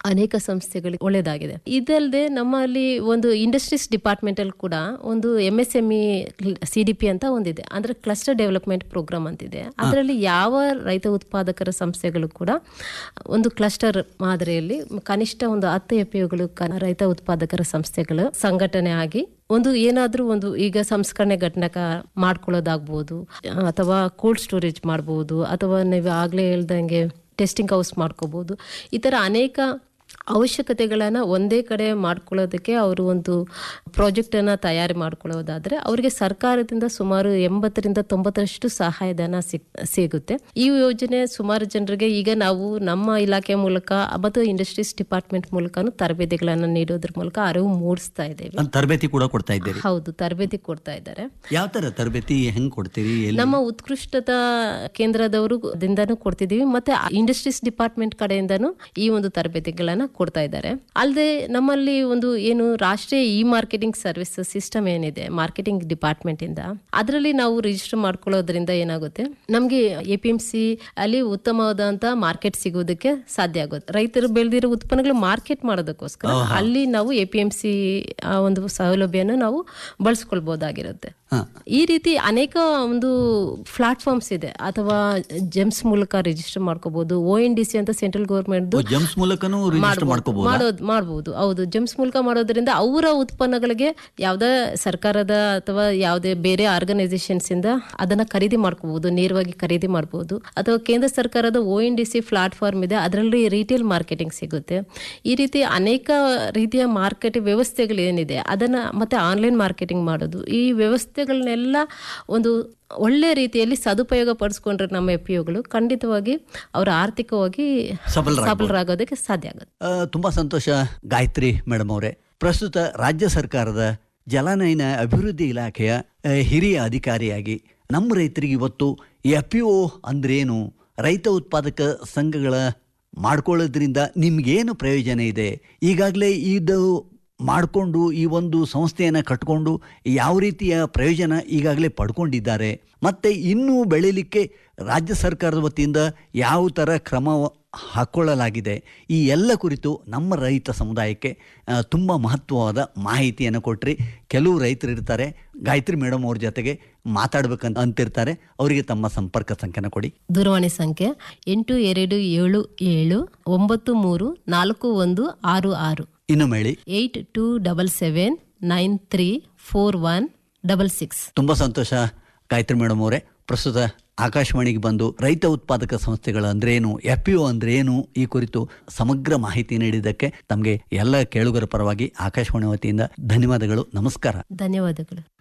ಅನೇಕ ಸಂಸ್ಥೆಗಳಿಗೆ ಒಳ್ಳೆಯದಾಗಿದೆ ಇದಲ್ಲದೆ ನಮ್ಮಲ್ಲಿ ಒಂದು ಇಂಡಸ್ಟ್ರೀಸ್ ಡಿಪಾರ್ಟ್ಮೆಂಟ್ ಅಲ್ಲಿ ಕೂಡ ಒಂದು M S M E C D P ಅಂತ ಒಂದಿದೆ ಅಂದ್ರೆ ಕ್ಲಸ್ಟರ್ ಡೆವಲಪ್ಮೆಂಟ್ ಪ್ರೋಗ್ರಾಮ್ ಅಂತಿದೆ ಅದರಲ್ಲಿ ಯಾವ ರೈತ ಉತ್ಪಾದಕರ ಸಂಸ್ಥೆಗಳು ಕೂಡ ಒಂದು ಕ್ಲಸ್ಟರ್ ಮಾದರಿಯಲ್ಲಿ ಕನಿಷ್ಠ ಒಂದು ಹತ್ತು ಎಫ್ ಪಿಗಳು ರೈತ ಉತ್ಪಾದಕರ ಸಂಸ್ಥೆಗಳು ಸಂಘಟನೆ ಆಗಿ ಒಂದು ಏನಾದ್ರೂ ಒಂದು ಈಗ ಸಂಸ್ಕರಣೆ ಘಟಕ ಮಾಡ್ಕೊಳ್ಳೋದಾಗ್ಬೋದು ಅಥವಾ ಕೋಲ್ಡ್ ಸ್ಟೋರೇಜ್ ಮಾಡ್ಬೋದು ಅಥವಾ ನೀವು ಆಗ್ಲೇ ಹೇಳ್ದಂಗೆ ಟೆಸ್ಟಿಂಗ್ ಹೌಸ್ ಮಾಡ್ಕೋಬಹುದು ಈ ತರ ಅನೇಕ ಅವಶ್ಯಕತೆಗಳನ್ನ ಒಂದೇ ಕಡೆ ಮಾಡ್ಕೊಳ್ಳೋದಕ್ಕೆ ಅವರು ಒಂದು ಪ್ರಾಜೆಕ್ಟ್ ಅನ್ನ ತಯಾರಿ ಮಾಡ್ಕೊಳ್ಳೋದಾದ್ರೆ ಅವರಿಗೆ ಸರ್ಕಾರದಿಂದ ಸುಮಾರು ಎಂಬತ್ತರಿಂದ ತೊಂಬತ್ತರಷ್ಟು ಸಹಾಯಧನ ಸಿಗ್ ಸಿಗುತ್ತೆ ಈ ಯೋಜನೆ ಸುಮಾರು ಜನರಿಗೆ ಈಗ ನಾವು ನಮ್ಮ ಇಲಾಖೆ ಮೂಲಕ ಮತ್ತು ಇಂಡಸ್ಟ್ರೀಸ್ ಡಿಪಾರ್ಟ್ಮೆಂಟ್ ಮೂಲಕನೂ ತರಬೇತಿಗಳನ್ನ ನೀಡೋದ್ರ ಮೂಲಕ ಅರಿವು ಮೂಡಿಸ್ತಾ ಇದ್ದೇವೆ ಅಲ್ಲಿ ತರಬೇತಿ ಕೂಡ ಕೊಡ್ತಾ ಇದ್ದೀರಿ ಹೌದು ತರಬೇತಿ ಕೊಡ್ತಾ ಇದ್ದಾರೆ ಯಾವ ತರ ತರಬೇತಿ ಹೆಂಗ್ ಕೊಡ್ತೀರಿ ಎಲ್ಲಿ ನಮ್ಮ ಉತ್ಕೃಷ್ಟತಾ ಕೇಂದ್ರದವರು ದಿಂದನೂ ಕೊಡ್ತಿದೀವಿ ಮತ್ತೆ ಇಂಡಸ್ಟ್ರೀಸ್ ಡಿಪಾರ್ಟ್ಮೆಂಟ್ ಕಡೆಯಿಂದನೂ ಈ ಒಂದು ತರಬೇತಿಗಳನ್ನ ಕೊಡ್ತಾ ಇದ್ದಾರೆ ಅಲ್ಲದೆ ನಮ್ಮಲ್ಲಿ ಒಂದು ಏನು ರಾಷ್ಟ್ರೀಯ ಇ ಮಾರ್ಕೆಟಿಂಗ್ ಸರ್ವಿಸ್ ಸಿಸ್ಟಮ್ ಏನಿದೆ ಮಾರ್ಕೆಟಿಂಗ್ ಡಿಪಾರ್ಟ್ಮೆಂಟ್ ಇಂದ ಅದರಲ್ಲಿ ನಾವು ರಿಜಿಸ್ಟರ್ ಮಾಡ್ಕೊಳ್ಳೋದ್ರಿಂದ ಏನಾಗುತ್ತೆ ನಮ್ಗೆ ಎ ಪಿ ಎಂ ಸಿ ಅಲ್ಲಿ ಉತ್ತಮವಾದಂತ ಮಾರ್ಕೆಟ್ ಸಿಗೋದಕ್ಕೆ ಸಾಧ್ಯ ಆಗುತ್ತೆ ರೈತರು ಬೆಳೆದಿರೋ ಉತ್ಪನ್ನಗಳು ಮಾರ್ಕೆಟ್ ಮಾಡೋದಕ್ಕೋಸ್ಕರ ಅಲ್ಲಿ ನಾವು ಎ ಪಿ ಎಂ ಸಿ ಒಂದು ಸೌಲಭ್ಯನ ನಾವು ಬಳಸ್ಕೊಳ್ಬಹುದಾಗಿರುತ್ತೆ ಹಾ. ಈ ರೀತಿ ಅನೇಕ ಒಂದು ಪ್ಲಾಟ್ಫಾರ್ಮ್ಸ್ ಇದೆ ಅಥವಾ ಜೆಮ್ಸ್ ಮೂಲಕ ರಿಜಿಸ್ಟರ್ ಮಾಡ್ಕೋಬಹುದು ಓ ಎನ್ ಡಿ ಸಿ ಅಂತ ಸೆಂಟ್ರಲ್ ಗೌರ್ಮೆಂಟ್ ಓ, ಜಮ್ಸ್ ಮೂಲಕನೂ ರಿಜಿಸ್ಟರ್ ಮಾಡ್ಕೋಬಹುದು ಮಾಡೋದು ಮಾಡಬಹುದು ಹೌದು ಜೆಮ್ಸ್ ಮೂಲಕ ಮಾಡೋದ್ರಿಂದ ಅವರ ಉತ್ಪನ್ನಗಳಿಗೆ ಯಾವ್ದೇ ಸರ್ಕಾರದ ಅಥವಾ ಯಾವುದೇ ಬೇರೆ ಆರ್ಗನೈಸೇಷನ್ಸ್ ಇಂದ ಅದನ್ನ ಖರೀದಿ ಮಾಡ್ಕೋಬಹುದು ನೇರವಾಗಿ ಖರೀದಿ ಮಾಡಬಹುದು ಅಥವಾ ಕೇಂದ್ರ ಸರ್ಕಾರದ O N D C platform ಇದೆ ಅದರಲ್ಲಿ ರಿಟೇಲ್ ಮಾರ್ಕೆಟಿಂಗ್ ಸಿಗುತ್ತೆ ಈ ರೀತಿ ಅನೇಕ ರೀತಿಯ ಮಾರ್ಕೆಟ್ ವ್ಯವಸ್ಥೆಗಳು ಏನಿದೆ ಅದನ್ನ ಮತ್ತೆ ಆನ್ಲೈನ್ ಮಾರ್ಕೆಟಿಂಗ್ ಮಾಡೋದು ಈ ವ್ಯವಸ್ಥೆಗಳನ್ನೆಲ್ಲ ಒಂದು ಒಳ್ಳೆ ರೀತಿಯಲ್ಲಿ ಸದುಪಯೋಗ ಪಡಿಸ್ಕೊಂಡ್ರೆ ನಮ್ಮ ಎಫ್ ಪಿಒಗಳು ಖಂಡಿತವಾಗಿ ಅವರ ಆರ್ಥಿಕವಾಗಿ ಸಬಲರಾಗ್ಬೋದು. ಸಬಲರಾಗೋದಕ್ಕೆ ಸಾಧ್ಯ ಆಗುತ್ತೆ ಆ, ತುಂಬಾ ಸಂತೋಷ ಗಾಯತ್ರಿ ಮೇಡಮ್ ಅವರೇ ಪ್ರಸ್ತುತ ರಾಜ್ಯ ಸರ್ಕಾರದ ಜಲನಯನ ಅಭಿವೃದ್ಧಿ ಇಲಾಖೆಯ ಆ, ಹಿರಿಯ ಅಧಿಕಾರಿಯಾಗಿ ನಮ್ಮ ರೈತರಿಗೆ ಇವತ್ತು ಎಫ್ ಪಿ ಒ ಅಂದ್ರೇನು ರೈತ ಉತ್ಪಾದಕ ಸಂಘಗಳ ಮಾಡ್ಕೊಳ್ಳೋದ್ರಿಂದ ನಿಮ್ಗೇನು ಪ್ರಯೋಜನ ಇದೆ ಈಗಾಗಲೇ ಇದು ಮಾಡಿಕೊಂಡು ಈ ಒಂದು ಸಂಸ್ಥೆಯನ್ನು ಕಟ್ಕೊಂಡು ಯಾವ ರೀತಿಯ ಪ್ರಯೋಜನ ಈಗಾಗಲೇ ಪಡ್ಕೊಂಡಿದ್ದಾರೆ ಮತ್ತು ಇನ್ನೂ ಬೆಳೀಲಿಕ್ಕೆ ರಾಜ್ಯ ಸರ್ಕಾರದ ವತಿಯಿಂದ ಯಾವ ಥರ ಕ್ರಮ ಹಾಕ್ಕೊಳ್ಳಲಾಗಿದೆ ಈ ಎಲ್ಲ ಕುರಿತು ನಮ್ಮ ರೈತ ಸಮುದಾಯಕ್ಕೆ ತುಂಬ ಮಹತ್ವವಾದ ಮಾಹಿತಿಯನ್ನು ಕೊಟ್ಟರೆ ಕೆಲವು ರೈತರು ಇರ್ತಾರೆ ಗಾಯತ್ರಿ ಮೇಡಮ್ ಅವ್ರ ಜೊತೆಗೆ ಮಾತಾಡ್ಬೇಕಂತ ಅಂತಿರ್ತಾರೆ ಅವರಿಗೆ ತಮ್ಮ ಸಂಪರ್ಕ ಸಂಖ್ಯೆನ ಕೊಡಿ ದೂರವಾಣಿ ಸಂಖ್ಯೆ ಎಂಟು ಎರಡು ಏಳು ಏಳು ಒಂಬತ್ತು ಮೂರು ನಾಲ್ಕು ಒಂದು ಆರು ಆರು ಇನ್ನೊಮ್ಮೆ ಹೇಳಿ eight two double seven nine three four one double six ತುಂಬ ಸಂತೋಷ ಗಾಯತ್ರಿ ಮೇಡಮ್ ಅವರೇ ಪ್ರಸ್ತುತ ಆಕಾಶವಾಣಿಗೆ ಬಂದು ರೈತ ಉತ್ಪಾದಕ ಸಂಸ್ಥೆಗಳು ಅಂದ್ರೇನು ಎಫ್ ಪಿ ಒ ಅಂದ್ರೇನು ಈ ಕುರಿತು ಸಮಗ್ರ ಮಾಹಿತಿ ನೀಡಿದ್ದಕ್ಕೆ ತಮಗೆ ಎಲ್ಲ ಕೇಳುಗರ ಪರವಾಗಿ ಆಕಾಶವಾಣಿ ವತಿಯಿಂದ ಧನ್ಯವಾದಗಳು ನಮಸ್ಕಾರ ಧನ್ಯವಾದಗಳು